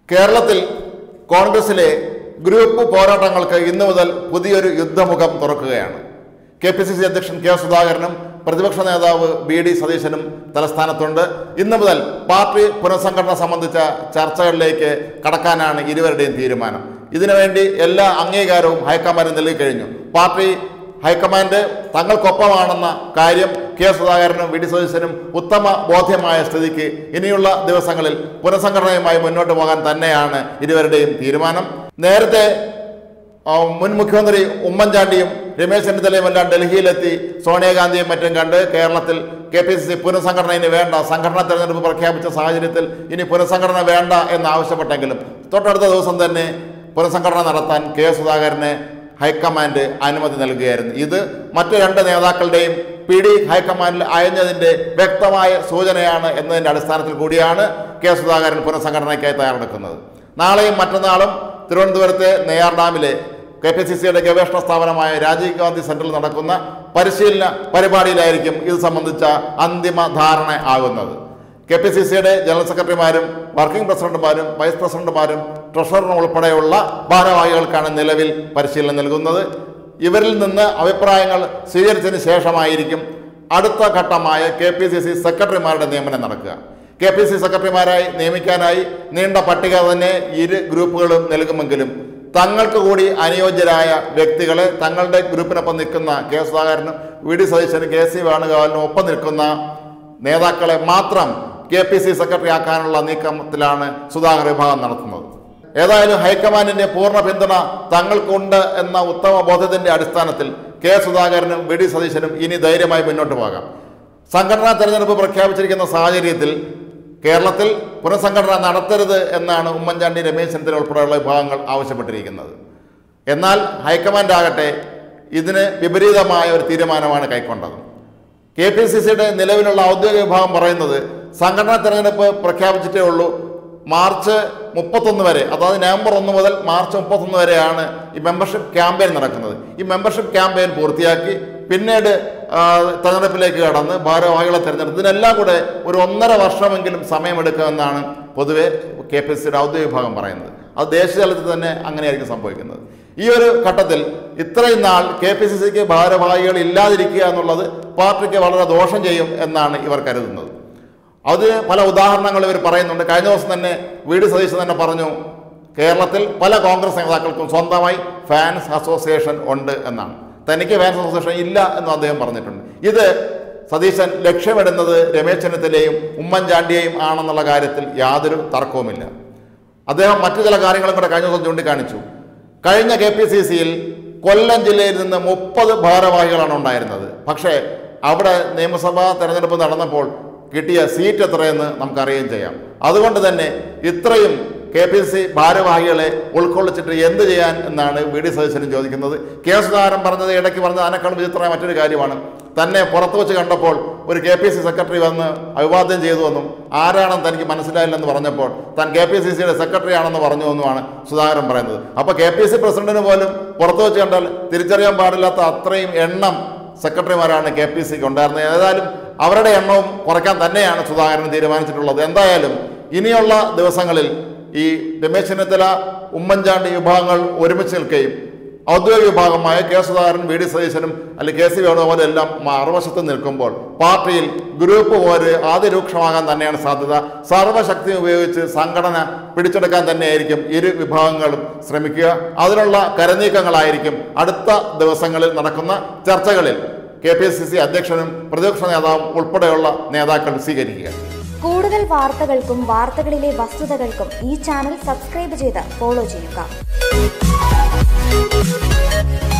കേരളത്തിൽ കോൺഗ്രസിലെ ഗ്രൂപ്പ് പോരാട്ടങ്ങൾക്ക് ഇന്നു മുതൽ പുതിയൊരു യുദ്ധമുഖം തുറക്കുകയാണ് കെ പി സി സി അധ്യക്ഷൻ കെ സുധാകരനും പ്രതിപക്ഷ നേതാവ് ബി ഡി സതീശനും തലസ്ഥാനത്തുണ്ട് ഇന്നു മുതൽ പാർട്ടി പുനഃസംഘടന സംബന്ധിച്ച ചർച്ചകളിലേക്ക് കടക്കാനാണ് ഇരുവരുടെയും തീരുമാനം ഇതിനുവേണ്ടി എല്ലാ അംഗീകാരവും ഹൈക്കമാൻഡ് നൽകിക്കഴിഞ്ഞു പാർട്ടി ഹൈക്കമാൻഡ് തങ്ങൾക്കൊപ്പമാണെന്ന കാര്യം കെ സുധാകരനും വി ഡി സതീശനും ഉത്തമ ബോധ്യമായ സ്ഥിതിക്ക് ഇനിയുള്ള ദിവസങ്ങളിൽ പുനഃസംഘടനയുമായി മുന്നോട്ട് പോകാൻ തന്നെയാണ് ഇരുവരുടെയും തീരുമാനം നേരത്തെ ആ, മുൻ മുഖ്യമന്ത്രി ഉമ്മൻചാണ്ടിയും രമേശ് ചെന്നിത്തലയും എല്ലാം ഡൽഹിയിലെത്തി സോണിയാഗാന്ധിയും മറ്റും കണ്ട് കേരളത്തിൽ കെ പി സി സി പുനഃസംഘടനയിന് വേണ്ട സംഘടനാ തെരഞ്ഞെടുപ്പ് പ്രഖ്യാപിച്ച സാഹചര്യത്തിൽ ഇനി പുനഃസംഘടന വേണ്ട എന്ന് ആവശ്യപ്പെട്ടെങ്കിലും തൊട്ടടുത്ത ദിവസം തന്നെ പുനഃസംഘടന നടത്താൻ കെ സുധാകരന് ഹൈക്കമാൻഡ് അനുമതി നൽകുകയായിരുന്നു ഇത് മറ്റു രണ്ട് നേതാക്കളുടെയും പി ഡി ഹൈക്കമാൻഡിൽ അയഞ്ഞതിൻ്റെ വ്യക്തമായ സൂചനയാണ് എന്നതിൻ്റെ അടിസ്ഥാനത്തിൽ കൂടിയാണ് കെ സുധാകരൻ പുനഃസംഘടനയ്ക്കായി തയ്യാറെടുക്കുന്നത് നാളെയും മറ്റന്നാളും തിരുവനന്തപുരത്തെ നെയ്യാർ ഡാമിലെ കെ പി സി സിയുടെ ഗവേഷണ സ്ഥാപനമായ രാജീവ് ഗാന്ധി സെന്ററിൽ നടക്കുന്ന പരിശീലന പരിപാടിയിലായിരിക്കും ഇത് സംബന്ധിച്ച അന്തിമ ധാരണ ആകുന്നത് കെ പി സി സിയുടെ ജനറൽ സെക്രട്ടറിമാരും വർക്കിംഗ് പ്രസിഡന്റുമാരും വൈസ് പ്രസിഡന്റുമാരും ട്രഷററും ഉൾപ്പെടെയുള്ള ഭാരവാഹികൾക്കാണ് നിലവിൽ പരിശീലനം നൽകുന്നത് ഇവരിൽ നിന്ന് അഭിപ്രായങ്ങൾ സ്വീകരിച്ചതിന് ശേഷമായിരിക്കും അടുത്ത ഘട്ടമായ കെ പി സി സി സെക്രട്ടറിമാരുടെ നിയമനം നടക്കുക കെ പി സി സെക്രട്ടറിമാരായി നിയമിക്കാനായി നീണ്ട പട്ടിക തന്നെ ഇരു ഗ്രൂപ്പുകളും നൽകുമെങ്കിലും തങ്ങൾക്ക് കൂടി അനുയോജ്യരായ വ്യക്തികളെ തങ്ങളുടെ ഗ്രൂപ്പിനൊപ്പം നിൽക്കുന്ന കെ സുധാകരനും വി ഡി സതീശനും കെ സി വേണുഗോപാലിനും ഒപ്പം നിൽക്കുന്ന നേതാക്കളെ മാത്രം കെ പി സി സെക്രട്ടറി ആക്കാനുള്ള നീക്കത്തിലാണ് സുധാകർ വിഭാഗം നടത്തുന്നത് ഏതായാലും ഹൈക്കമാൻഡിന്റെ പൂർണ്ണ പിന്തുണ തങ്ങൾക്കുണ്ട് എന്ന ഉത്തമ ബോധത്തിന്റെ അടിസ്ഥാനത്തിൽ കെ സുധാകരനും വി ഡി സതീശനും ഇനി ധൈര്യമായി മുന്നോട്ട് പോകാം സംഘടനാ തെരഞ്ഞെടുപ്പ് പ്രഖ്യാപിച്ചിരിക്കുന്ന സാഹചര്യത്തിൽ കേരളത്തിൽ പുനഃസംഘടന നടത്തരുത് എന്നാണ് ഉമ്മൻചാണ്ടി രമേശ് ചെന്നിത്തല ഉൾപ്പെടെയുള്ള വിഭാഗങ്ങൾ ആവശ്യപ്പെട്ടിരിക്കുന്നത് എന്നാൽ ഹൈക്കമാൻഡ് ആകട്ടെ ഇതിന് വിപരീതമായ ഒരു തീരുമാനമാണ് കൈക്കൊണ്ടത് കെ പി സി സിയുടെ നിലവിലുള്ള ഔദ്യോഗിക വിഭാഗം പറയുന്നത് സംഘടനാ തെരഞ്ഞെടുപ്പ് പ്രഖ്യാപിച്ചിട്ടേ ഉള്ളൂ മാർച്ച് മുപ്പത്തൊന്ന് വരെ അതായത് നവംബർ ഒന്ന് മുതൽ മാർച്ച് മുപ്പത്തൊന്ന് വരെയാണ് ഈ മെമ്പർഷിപ്പ് ക്യാമ്പയിൻ നടക്കുന്നത് ഈ മെമ്പർഷിപ്പ് ക്യാമ്പയിൻ പൂർത്തിയാക്കി പിന്നീട് ആ, തെരഞ്ഞെടുപ്പിലേക്ക് കടന്ന് ഭാരവാഹികളെ തെരഞ്ഞെടുപ്പ് ഇതിനെല്ലാം കൂടെ ഒരു ഒന്നര വർഷമെങ്കിലും സമയമെടുക്കുമെന്നാണ് പൊതുവെ കെ പി സിയുടെ ഔദ്യോഗിക വിഭാഗം പറയുന്നത് അത് ദേശീയ തലത്തിൽ തന്നെ അങ്ങനെയായിരിക്കും സംഭവിക്കുന്നത് ഈ ഒരു ഘട്ടത്തിൽ ഇത്രയും നാൾ കെ പി സി സിക്ക് ഭാരവാഹികൾ ഇല്ലാതിരിക്കുക എന്നുള്ളത് പാർട്ടിക്ക് വളരെ ദോഷം ചെയ്യും എന്നാണ് ഇവർ കരുതുന്നത് അത് പല ഉദാഹരണങ്ങൾ ഇവർ പറയുന്നുണ്ട് കഴിഞ്ഞ ദിവസം തന്നെ വി ഡി സതീശൻ തന്നെ പറഞ്ഞു കേരളത്തിൽ പല കോൺഗ്രസ് നേതാക്കൾക്കും സ്വന്തമായി ഫാൻസ് അസോസിയേഷൻ ഉണ്ട് എന്നാണ് തനിക്ക് ഫാൻസ് അസോസിയേഷൻ ഇല്ല എന്നും അദ്ദേഹം പറഞ്ഞിട്ടുണ്ട് ഇത് സതീശൻ ലക്ഷ്യമിടുന്നത് രമേശ് ചെന്നിത്തലയും ഉമ്മൻചാണ്ടിയെയും ആണെന്നുള്ള കാര്യത്തിൽ യാതൊരു തർക്കവുമില്ല അദ്ദേഹം മറ്റു ചില കാര്യങ്ങളും കൂടെ കഴിഞ്ഞ ദിവസം ചൂണ്ടിക്കാണിച്ചു കഴിഞ്ഞ കെ പി സി സിയിൽ കൊല്ലം ജില്ലയിൽ നിന്ന് മുപ്പത് ഭാരവാഹികളാണ് ഉണ്ടായിരുന്നത് പക്ഷേ അവിടെ നിയമസഭാ തെരഞ്ഞെടുപ്പ് നടന്നപ്പോൾ കിട്ടിയ സീറ്റ് എത്രയെന്ന് നമുക്കറിയുകയും ചെയ്യാം അതുകൊണ്ട് തന്നെ ഇത്രയും കെ പി സി ഭാരവാഹികളെ ഉൾക്കൊള്ളിച്ചിട്ട് എന്ത് ചെയ്യാൻ എന്നാണ് വി ഡി സതീശനും ചോദിക്കുന്നത് കെ സുധാകരൻ പറഞ്ഞത് ഇടയ്ക്ക് പറഞ്ഞത് അതിനേക്കാൾ വിചിത്രമായ മറ്റൊരു കാര്യമാണ് തന്നെ പുറത്തു വെച്ച് കണ്ടപ്പോൾ ഒരു കെ പി സി സെക്രട്ടറി വന്ന് അഭിവാദ്യം ചെയ്തു എന്നും ആരാണെന്ന് തനിക്ക് മനസ്സിലായില്ലെന്ന് പറഞ്ഞപ്പോൾ താൻ കെ പി സി സിയുടെ സെക്രട്ടറി ആണെന്ന് പറഞ്ഞു എന്നുമാണ് സുധാകരൻ പറയുന്നത് അപ്പോൾ കെ പി സി പ്രസിഡന്റിന് പോലും പുറത്തു വെച്ച് കണ്ടാൽ തിരിച്ചറിയാൻ പാടില്ലാത്ത അത്രയും എണ്ണം സെക്രട്ടറിമാരാണ് കെ പി സിക്ക് ഉണ്ടായിരുന്നത് ഏതായാലും അവരുടെ എണ്ണവും കുറയ്ക്കാൻ തന്നെയാണ് സുധാകരൻ തീരുമാനിച്ചിട്ടുള്ളത് എന്തായാലും ഇനിയുള്ള ദിവസങ്ങളിൽ ഈ രമേശ് ചെന്നിത്തല ഉമ്മൻചാണ്ടി വിഭാഗങ്ങൾ ഒരുമിച്ച് നിൽക്കുകയും ഔദ്യോഗിക വിഭാഗമായ കെ സുധാകരൻ വി ഡി സതീശനും അല്ലെങ്കിൽ കെ സി വേണുഗോപാലും എല്ലാം മറുവശത്ത് നിൽക്കുമ്പോൾ പാർട്ടിയിൽ ഗ്രൂപ്പ് പോര് അതിരൂക്ഷമാകാൻ തന്നെയാണ് സാധ്യത സർവശക്തി ഉപയോഗിച്ച് സംഘടന പിടിച്ചെടുക്കാൻ തന്നെയായിരിക്കും ഇരു വിഭാഗങ്ങളും ശ്രമിക്കുക അതിനുള്ള കരനീക്കങ്ങളായിരിക്കും അടുത്ത ദിവസങ്ങളിൽ നടക്കുന്ന ചർച്ചകളിൽ കെ പി സി സി അധ്യക്ഷനും പ്രതിപക്ഷ നേതാവും ഉൾപ്പെടെയുള്ള നേതാക്കൾ സ്വീകരിക്കുക കൂടുതൽ വാർത്തകൾക്കും വാർത്തകളിലെ വസ്തുതകൾക്കും ഈ ചാനൽ സബ്സ്ക്രൈബ് ചെയ്ത് ഫോളോ ചെയ്യുക